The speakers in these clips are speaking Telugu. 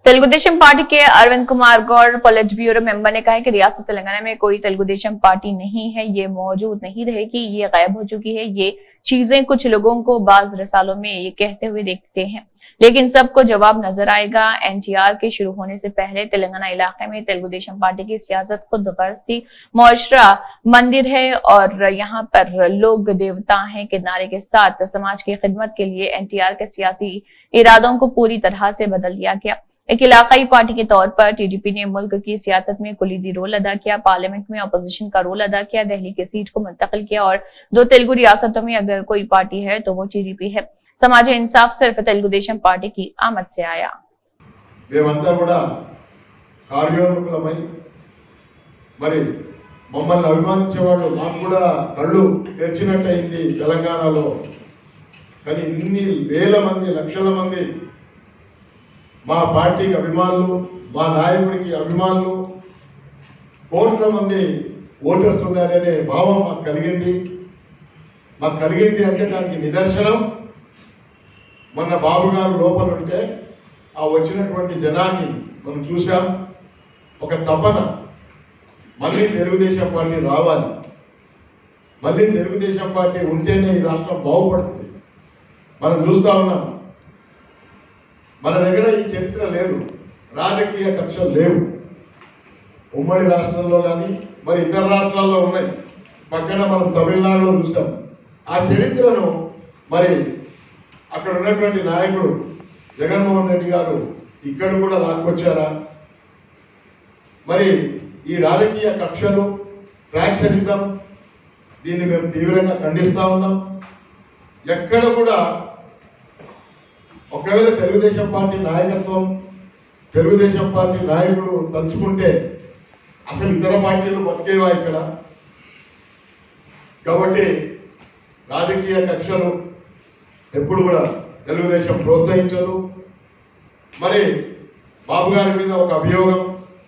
तेलुगुदेशम पार्टी के Arvind Kumar Goud politburo member ने कहा है कि रियासत तेलंगाना में कोई तेलुगुदेशम पार्टी नहीं है ये मौजूद नहीं रहेगी ये गायब हो चुकी है ये चीजें कुछ लोगों को बाज रसालों में ये कहते हुए देखते हैं लेकिन सबको जवाब नजर आएगा एनटीआर के शुरू होने से पहले तेलंगाना इलाके में तेलुगुदेशम पार्टी की सियासत खुद गर्ज थी मुआशरा मंदिर है और यहाँ पर लोग देवता हैं के नारे के साथ समाज की खिदमत के लिए एनटीआर के सियासी इरादों को पूरी तरह से बदल दिया गया एक इलाकाई पार्टी के तौर पर टीडीपी ने मुल्क की सियासत में कुलीदी रोल अदा किया पार्लियामेंट में अपोजिशन का रोल अदा किया दिल्ली की सीट को मुंतकिल किया और दो तेलुगु रियासतों में अगर कोई पार्टी है तो वो टीडीपी है समाज इंसाफ सिर्फ तेलुगुदेशम पार्टी की आमद से आया మేమంతా కూడా కార్యోన్ముఖులమై మరి మమ్మల్ని అభిమానించేవాళ్ళు మాకు కూడా కళ్ళు తెరిచినట్టయింది తెలంగాణలో కానీ ఇన్ని వేల మంది లక్షల మంది మా పార్టీకి అభిమానులు మా నాయకుడికి అభిమానులు కోట్ల మంది ఓటర్స్ ఉన్నారనే భావం మాకు కలిగింది మాకు కలిగింది అంటే దానికి నిదర్శనం మొన్న బాబు గారు లోపల ఉంటే ఆ వచ్చినటువంటి జనాన్ని మనం చూసాం ఒక తపన మళ్ళీ తెలుగుదేశం పార్టీ రావాలి మళ్ళీ తెలుగుదేశం పార్టీ ఉంటేనే ఈ రాష్ట్రం బాగుపడుతుంది మనం చూస్తా ఉన్నాం మన దగ్గర ఈ చరిత్ర లేదు రాజకీయ కక్షలు లేవు ఉమ్మడి రాష్ట్రంలో కానీ మరి ఇతర రాష్ట్రాల్లో ఉన్నాయి పక్కన మనం తమిళనాడులో చూసాం ఆ చరిత్రను మరి అక్కడ ఉన్నటువంటి నాయకుడు జగన్మోహన్ రెడ్డి గారు ఇక్కడ కూడా లాక్కొచ్చారా మరి ఈ రాజకీయ కక్షలు ఫ్రాక్షనిజం దీన్ని మేము తీవ్రంగా ఖండిస్తా ఉన్నాం ఎక్కడ కూడా ఒకవేళ తెలుగుదేశం పార్టీ నాయకత్వం తెలుగుదేశం పార్టీ నాయకుడు తలుచుకుంటే అసలు ఇతర పార్టీలు బతికేవా ఇక్కడ కాబట్టి రాజకీయ కక్షలు ఎప్పుడు కూడా తెలుగుదేశం ప్రోత్సహించదు మరి బాబు గారి మీద ఒక అభియోగం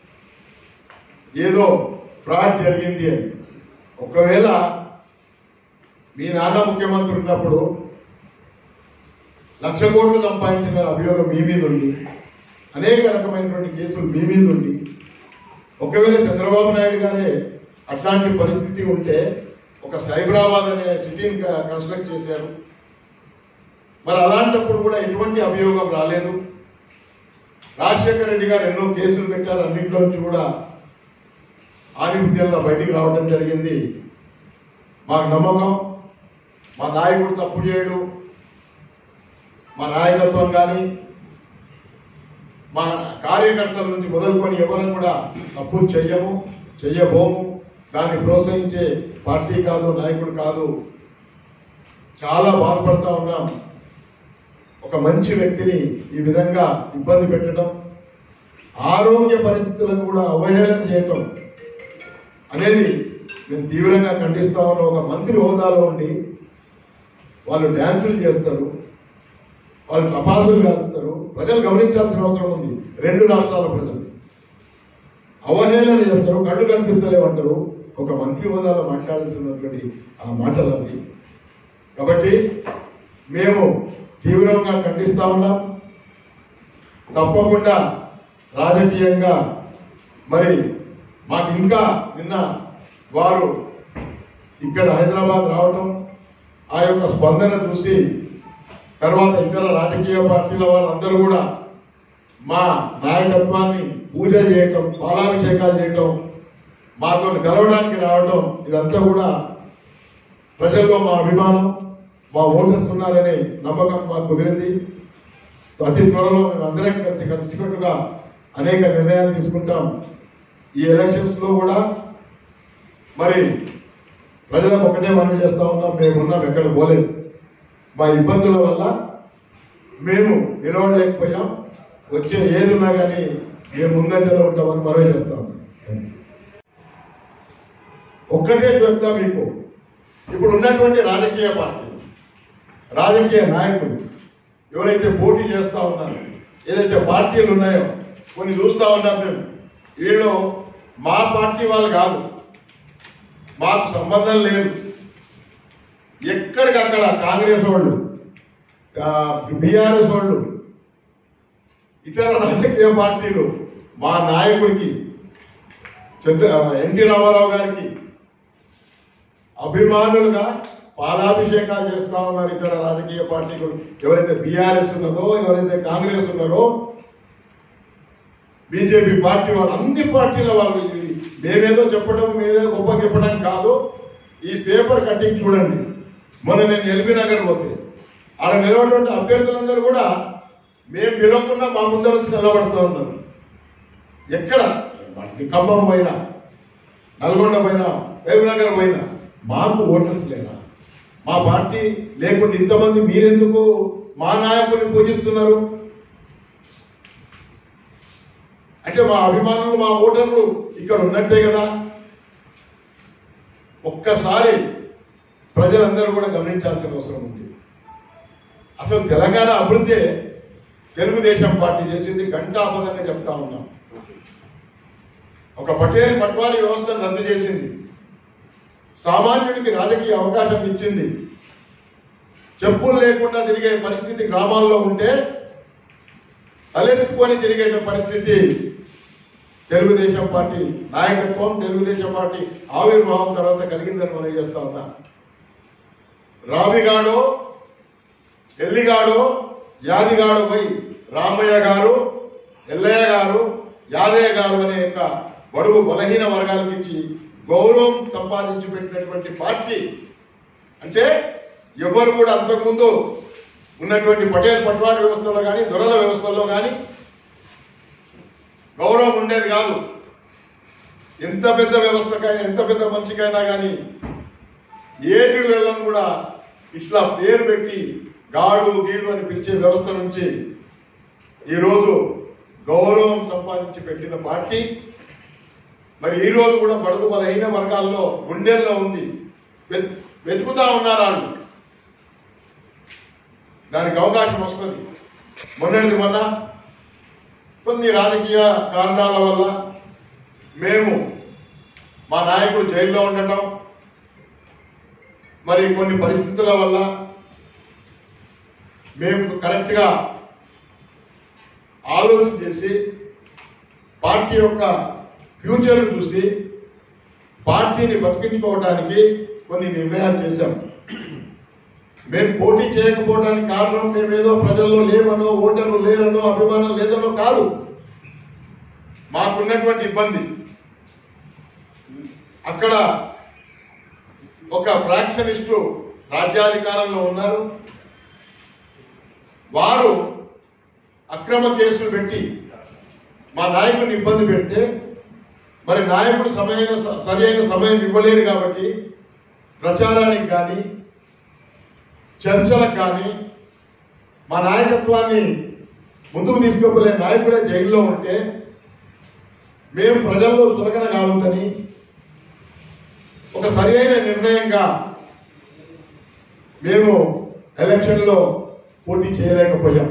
ఏదో ఫ్రాడ్ జరిగింది అని ఒకవేళ మీ నాన్న ముఖ్యమంత్రి ఉన్నప్పుడు లక్ష కోట్లు సంపాదించిన అభియోగం మీ మీద ఉంది అనేక రకమైనటువంటి కేసులు మీ మీద ఉంది ఒకవేళ చంద్రబాబు నాయుడు గారే అట్లాంటి పరిస్థితి ఉంటే ఒక సైబరాబాద్ అనే సిటీని కన్స్ట్రక్ట్ చేశారు మరి అలాంటప్పుడు కూడా ఎటువంటి అభియోగం రాలేదు రాజశేఖర రెడ్డి గారు ఎన్నో కేసులు పెట్టారు అన్నింటిలో నుంచి కూడా ఆధిపత్యంలో బయటికి రావడం జరిగింది మాకు నమ్మకం మా నాయకుడు తప్పు చేయడు మా నాయకత్వం కానీ మా కార్యకర్తల నుంచి మొదలుకొని ఎవరు కూడా తప్పు చెయ్యము చెయ్యబోము దాన్ని ప్రోత్సహించే పార్టీ కాదు నాయకుడు కాదు చాలా బాధపడతా ఉన్నాం ఒక మంచి వ్యక్తిని ఈ విధంగా ఇబ్బంది పెట్టడం ఆరోగ్య పరిస్థితులను కూడా అవహేళన చేయటం అనేది మేము తీవ్రంగా ఖండిస్తా ఉన్న ఒక మంత్రి హోదాలో ఉండి వాళ్ళు డ్యాన్సులు చేస్తారు వాళ్ళు తపాసులు కాల్చుతారు ప్రజలు గమనించాల్సిన అవసరం ఉంది రెండు రాష్ట్రాల ప్రజలు అవహేళన చేస్తారు కళ్ళు కనిపిస్తలేమంటారు ఒక మంత్రి హోదాలో మాట్లాడాల్సినటువంటి ఆ మాటలు అవి కాబట్టి మేము తీవ్రంగా ఖండిస్తా ఉన్నాం తప్పకుండా రాజకీయంగా మరి మాకు ఇంకా నిన్న వారు ఇక్కడ హైదరాబాద్ రావడం ఆ యొక్క స్పందన చూసి తర్వాత ఇతర రాజకీయ పార్టీల వాళ్ళందరూ కూడా మా నాయకత్వాన్ని పూజ చేయటం పాలాభిషేకాలు చేయటం మాతో కలవడానికి రావడం ఇదంతా కూడా ప్రజల్లో మా అభిమానం మా ఓటర్స్ ఉన్నారనే నమ్మకం మాకు కుదిరింది అతి త్వరలో మేము అందరం కలిసి కలిసికట్టుగా అనేక నిర్ణయాలు తీసుకుంటాం ఈ ఎలక్షన్స్ లో కూడా మరి ప్రజలకు ఒకటే మనవి చేస్తా ఉన్నాం మేము ఉన్నాం ఎక్కడ పోలేదు మా ఇబ్బందుల వల్ల మేము నిలవలేకపోయాం వచ్చే ఏది ఉన్నా కానీ మేము ముందంజలో ఉంటామని మనవి చేస్తాం ఒక్కటే చెప్తా మీకు ఇప్పుడు ఉన్నటువంటి రాజకీయ పార్టీలు రాజకీయ నాయకులు ఎవరైతే పోటీ చేస్తా ఉన్నారు ఏదైతే పార్టీలు ఉన్నాయో కొన్ని చూస్తా ఉన్నాం మేము వీళ్ళు మా పార్టీ వాళ్ళు కాదు మాకు సంబంధం లేదు ఎక్కడికక్కడ కాంగ్రెస్ వాళ్ళు బీఆర్ఎస్ వాళ్ళు ఇతర రాజకీయ పార్టీలు మా నాయకుడికి చంద్ర ఎన్టీ రామారావు గారికి అభిమానులుగా పాలాభిషేకాలు చేస్తా ఉన్నారు ఇతర రాజకీయ పార్టీలు ఎవరైతే బీఆర్ఎస్ ఉన్నదో ఎవరైతే కాంగ్రెస్ ఉన్నారో బీజేపీ పార్టీ వాళ్ళు అన్ని పార్టీల వాళ్ళు ఇది మేమేదో చెప్పడం మేమేదో గొప్ప చెప్పడం కాదు ఈ పేపర్ కటింగ్ చూడండి మొన్న నేను ఎల్బీ నగర్ పోతే ఆడ నిలబడినటువంటి అభ్యర్థులందరూ కూడా మేము పిలవకుండా మా ముందర వచ్చి నిలబడుతూ ఉన్నారు ఎక్కడ ఖమ్మం పైన నల్గొండ పైన నగర్ పైన మాకు ఓటర్స్ లేదా మా పార్టీ లేకుండా ఇంతమంది మీరెందుకు మా నాయకుడిని పూజిస్తున్నారు అంటే మా అభిమానులు మా ఓటర్లు ఇక్కడ ఉన్నట్టే కదా ఒక్కసారి ప్రజలందరూ కూడా గమనించాల్సిన అవసరం ఉంది అసలు తెలంగాణ అభివృద్ధి తెలుగుదేశం పార్టీ చేసింది ఘంటాపదంగా చెప్తా ఉన్నాం ఒక పటేల్ పట్వారీ వ్యవస్థను రద్దు చేసింది సామాన్యుడికి రాజకీయ అవకాశం ఇచ్చింది చెప్పులు లేకుండా తిరిగే పరిస్థితి గ్రామాల్లో ఉంటే తలెత్తుకొని తిరిగే పరిస్థితి తెలుగుదేశం పార్టీ నాయకత్వం తెలుగుదేశం పార్టీ ఆవిర్భావం తర్వాత కలిగిందని మనం చేస్తా ఉన్నా రావిగాడో ఎల్లిగాడో యాదిగాడు పోయి రామయ్య గారు ఎల్లయ్య గారు యాదయ్య గారు అనే యొక్క బడుగు బలహీన వర్గాలకు ఇచ్చి గౌరవం సంపాదించి పెట్టినటువంటి పార్టీ అంటే ఎవరు కూడా అంతకుముందు ఉన్నటువంటి పటేల్ పట్వారి వ్యవస్థలో కానీ దొరల వ్యవస్థలో కానీ గౌరవం ఉండేది కాదు ఎంత పెద్ద వ్యవస్థకైనా ఎంత పెద్ద మనిషికైనా కానీ ఏజుడు వెళ్ళని కూడా ఇట్లా పేరు పెట్టి గాడు గీడు అని పిలిచే వ్యవస్థ నుంచి ఈరోజు గౌరవం సంపాదించి పెట్టిన పార్టీ మరి ఈ రోజు కూడా బడుగు బలహీన వర్గాల్లో గుండెల్లో ఉంది వెత్- వెతుకుతా ఉన్నారు వాళ్ళు దానికి అవకాశం వస్తుంది మొన్నటిది మొన్న కొన్ని రాజకీయ కారణాల వల్ల మేము మా నాయకుడు జైల్లో ఉండటం మరి కొన్ని పరిస్థితుల వల్ల మేము కరెక్ట్గా ఆలోచన చేసి పార్టీ యొక్క ఫ్యూచర్ చూసి పార్టీని బతికించుకోవడానికి కొన్ని నిర్ణయాలు చేశాం మేము పోటీ చేయకపోవడానికి కారణం మేమేదో ప్రజల్లో లేవనో ఓటర్లు లేరనో అభిమానం లేదనో కాదు మాకున్నటువంటి ఇబ్బంది అక్కడ ఒక ఫ్రాక్షనిస్టు రాజ్యాధికారంలో ఉన్నారు వారు అక్రమ కేసులు పెట్టి మా నాయకుడిని ఇబ్బంది పెడితే మరి నాయకుడు సమయైన సరి అయిన సమయం ఇవ్వలేడు కాబట్టి ప్రచారానికి కానీ చర్చలకు కానీ మా నాయకత్వాన్ని ముందుకు తీసుకుపోలే నాయకుడే జైల్లో ఉంటే మేము ప్రజల్లో చులకన కావద్దని ఒక సరి అయిన నిర్ణయంగా మేము ఎలక్షన్లో పోటీ చేయలేకపోయాం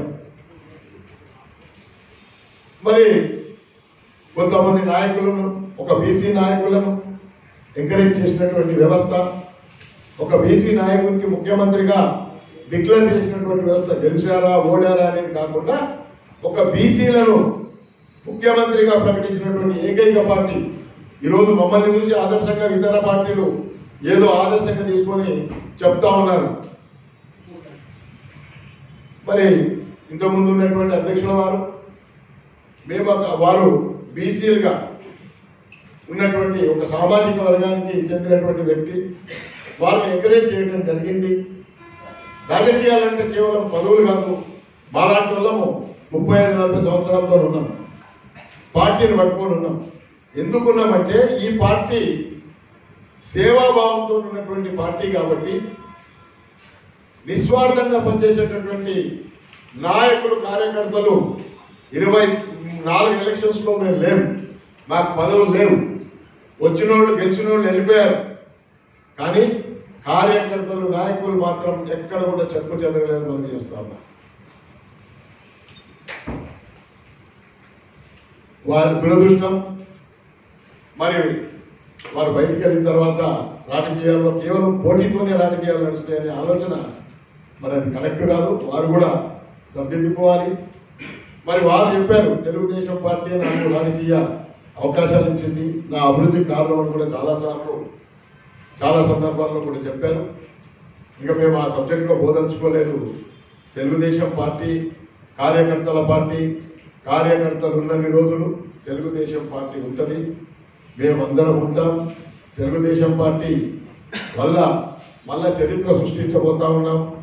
మరి కొంతమంది నాయకులను ఒక బీసీ నాయకులను ఎంకరేజ్ చేసినటువంటి వ్యవస్థ ఒక బీసీ నాయకునికి ముఖ్యమంత్రిగా డిక్లేర్ చేసినటువంటి వ్యవస్థ గెలిచారా ఓడారా అనేది కాకుండా ఒక బీసీలను ముఖ్యమంత్రిగా ప్రకటించినటువంటి ఏకైక పార్టీ ఈరోజు మమ్మల్ని చూసి ఆదర్శంగా ఇతర పార్టీలు ఏదో ఆదర్శంగా తీసుకొని చెప్తా ఉన్నారు మరి ఇంతకుముందు ఉన్నటువంటి అధ్యక్షుల వారు మేము ఒక- వారు బీసీలుగా ఉన్నటువంటి ఒక సామాజిక వర్గానికి చెందినటువంటి వ్యక్తి వారిని ఎంకరేజ్ చేయడం జరిగింది రాజకీయాలంటే కేవలం పదవులు కాదు మాలాంటి వాళ్ళము ముప్పై ఐదు నలభై సంవత్సరాలతో ఉన్నాం పార్టీని పట్టుకొని ఉన్నాం ఎందుకున్నామంటే ఈ పార్టీ సేవాభావంతో ఉన్నటువంటి పార్టీ కాబట్టి నిస్వార్థంగా పనిచేసేటటువంటి నాయకులు కార్యకర్తలు ఇరవై నాలుగు ఎలక్షన్స్ లో మేము లేవు మాకు పదవులు లేవు వచ్చిన వాళ్ళు గెలిచిన వాళ్ళు వెళ్ళిపోయారు కానీ కార్యకర్తలు నాయకులు మాత్రం ఎక్కడ కూడా చెక్కు చెదరలేదు మనం చేస్తా ఉన్నాం వారి దురదృష్టం మరి వారు బయటికి వెళ్ళిన తర్వాత రాజకీయాల్లో కేవలం పోటీతోనే రాజకీయాలు నడుస్తాయనే ఆలోచన మరి అది కరెక్ట్ కాదు వారు కూడా సర్దిద్దుకోవాలి మరి వారు చెప్పారు తెలుగుదేశం పార్టీ నాకు రాజకీయ అవకాశాలు ఇచ్చింది నా అభివృద్ధికి కారణం అని కూడా చాలాసార్లు చాలా సందర్భాల్లో కూడా చెప్పారు ఇంకా మేము ఆ సబ్జెక్ట్లో బోధించుకోలేదు తెలుగుదేశం పార్టీ కార్యకర్తల పార్టీ కార్యకర్తలు ఉన్నన్ని రోజులు తెలుగుదేశం పార్టీ ఉంటుంది మేమందరం ఉంటాం తెలుగుదేశం పార్టీ వల్ల మళ్ళా చరిత్ర సృష్టించబోతా ఉన్నాం